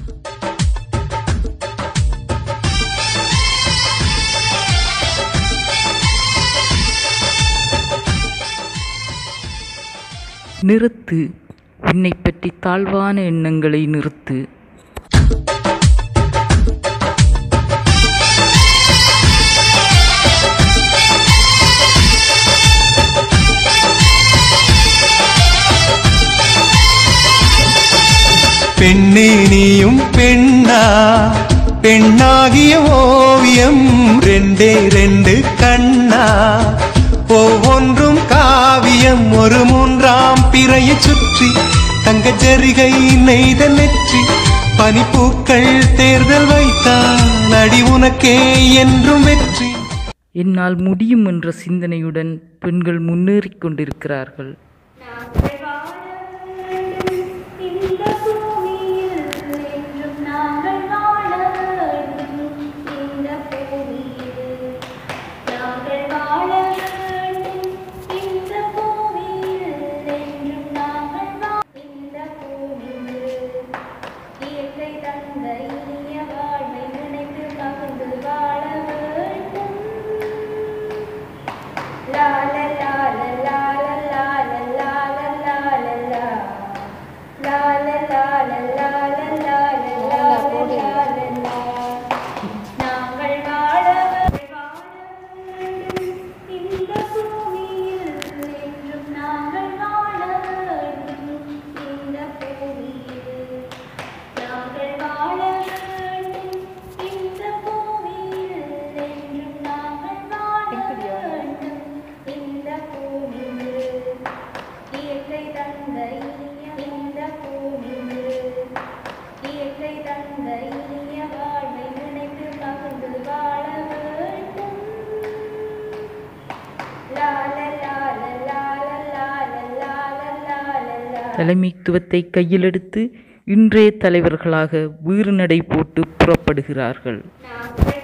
நிறுத்து உன்னை பற்றி தாழ்வான எண்ணங்களை நிறுத்து பெண்ணே நீயும் பெண்ணா பெண்ணாகிய ஓவியம் ரெண்டே ரெண்டு கண்ணா ஒவ்வொன்றும் காவியம் ஒரு மூன்றாம் பிறையை சுற்றி தங்க ஜரிகை நெய்த நெற்றி பனிப்பூக்கள் தேர்தல் வைத்தால் அடி உனக்கே என்றும் வெற்றி என்னால் முடியும் என்ற சிந்தனையுடன் பெண்கள் முன்னேறிக் கொண்டிருக்கிறார்கள் நாங்கள் வாழ இந்த பூமியில் என்றும் நாங்கள் வாழ வேண்டும் இந்த பூமியில் நாங்கள் வாழ வேண்டும் இந்த பூமியில் என்றும் நாங்கள் வாழ இந்த பூமியில் இயற்கை தந்த இனிய வாழ்வை நினைத்து மகிழ்ந்து வாழ வேண்டும் La la la la la la la la la la la la la. La la la la la la la la la la la la la. நாங்கள் வாழ வேண்டும் இந்த பூமியில் என்றும் நாங்கள் வாழ வேண்டும் இந்த பூமியில் நாங்கள் வாழ வேண்டும் இந்த பூமியில் என்றும் நாங்கள் வாழ வேண்டும் இந்த பூமியில் இயற்கை தந்த இனிய இந்த பூமியில் இயற்கை தந்த இனிய வாழ்வை நினைத்து மகிழ்ந்து வாழ வேண்டும் லா லா லா லா லா லா லா லா லா லா லா தலைமைத்துவத்தை கையிலெடுத்து இன்றைய தலைவர்களாக வீறு நடை போட்டு புறப்படுகிறார்கள் நாங்கள்